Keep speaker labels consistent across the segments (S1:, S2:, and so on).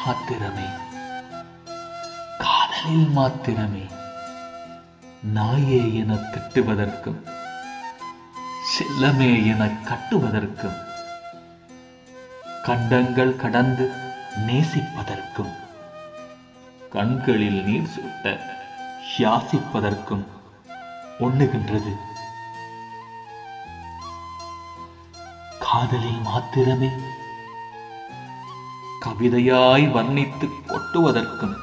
S1: மாத்திரமே காதலில் மாத்திரமே நாயே என திட்டுவதற்கும் செல்லமே என கட்டுவதற்கும் கண்டங்கள் கடந்து நேசிப்பதற்கும் கண்களில் நீர் சுட்ட யாசிப்பதற்கும் ஒண்ணுகின்றது காதலில் மாத்திரமே கவிதையாய் வர்ணித்து கொட்டுவதற்கும்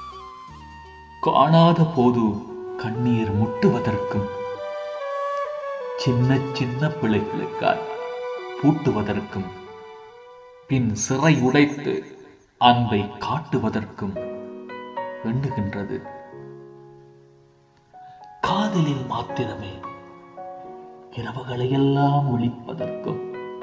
S1: காணாத போது கண்ணீர் முட்டுவதற்கும் சின்ன சின்ன பிள்ளைகளுக்காய் பூட்டுவதற்கும் பின் சிறை உடைத்து அன்பை காட்டுவதற்கும் எண்ணுகின்றது காதலில் மாத்திரமே இரவுகளையெல்லாம் விழிப்பதற்கும்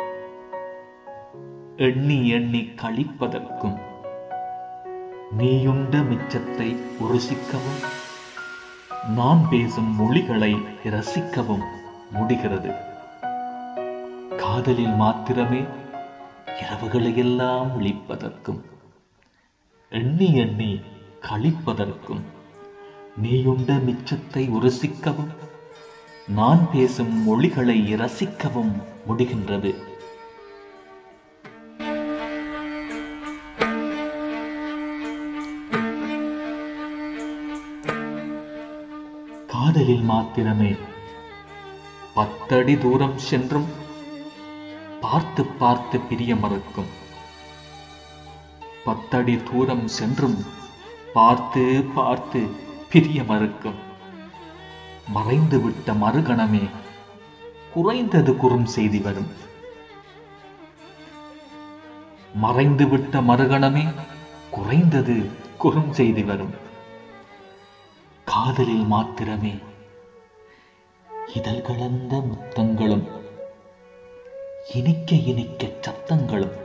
S1: எண்ணி எண்ணி கழிப்பதற்கும் நீயுண்ட மிச்சத்தை ருசிக்கவும் நான் பேசும் மொழிகளை ரசிக்கவும் முடிகிறது காதலில் மாத்திரமே இரவுகளையெல்லாம் விழிப்பதற்கும் எண்ணி எண்ணி கழிப்பதற்கும் நீயுண்ட மிச்சத்தை ருசிக்கவும் நான் பேசும் மொழிகளை ரசிக்கவும் முடிகின்றது காதலில் மாத்திரமே பத்தடி தூரம் சென்றும் பார்த்து பார்த்து பிரிய மறுக்கும் பத்தடி தூரம் சென்றும் பார்த்து பார்த்து பிரிய மறுக்கும் மறைந்து விட்ட மறுகணமே குறைந்தது குறும் செய்தி வரும் மறைந்து விட்ட மறுகணமே குறைந்தது குறும் செய்தி வரும் காதலில் மாத்திரமே இதழ் கலந்த முத்தங்களும் இனிக்க இனிக்க சத்தங்களும்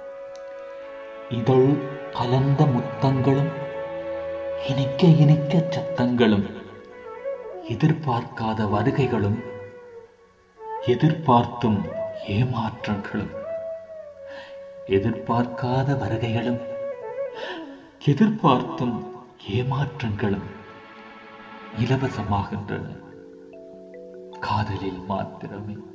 S1: இதழ் கலந்த முத்தங்களும் இனிக்க இனிக்க சத்தங்களும் எதிர்பார்க்காத வருகைகளும் எதிர்பார்த்தும் ஏமாற்றங்களும் எதிர்பார்க்காத வருகைகளும் எதிர்பார்த்தும் ஏமாற்றங்களும் இலவசமாகின்றன காதலில் மாத்திரமே